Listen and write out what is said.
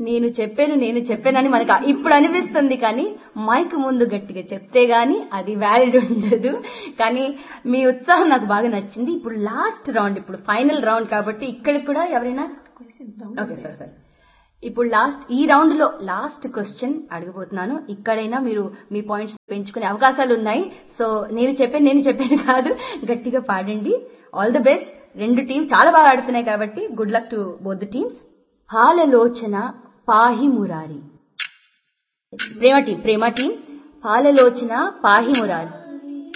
నేను చెప్పాను నేను చెప్పానని మనకు ఇప్పుడు అనిపిస్తుంది కానీ మైక్ ముందు గట్టిగా చెప్తే గానీ అది వ్యాలిడ్ ఉండదు కానీ మీ ఉత్సాహం నాకు బాగా నచ్చింది ఇప్పుడు లాస్ట్ రౌండ్ ఇప్పుడు ఫైనల్ రౌండ్ కాబట్టి ఇక్కడ కూడా ఎవరైనా ఓకే సార్ సార్ ఇప్పుడు లాస్ట్ ఈ రౌండ్ లో లాస్ట్ క్వశ్చన్ అడగబోతున్నాను ఇక్కడైనా మీరు మీ పాయింట్స్ పెంచుకునే అవకాశాలు ఉన్నాయి సో నేను చెప్పాను నేను చెప్పాను కాదు గట్టిగా పాడండి ఆల్ ది బెస్ట్ రెండు టీం చాలా బాగా ఆడుతున్నాయి కాబట్టి good luck to both teams పాలలోచన పాహి మురారి ప్రేమ టీం ప్రేమ టీం పాలలోచన పాహి మురారి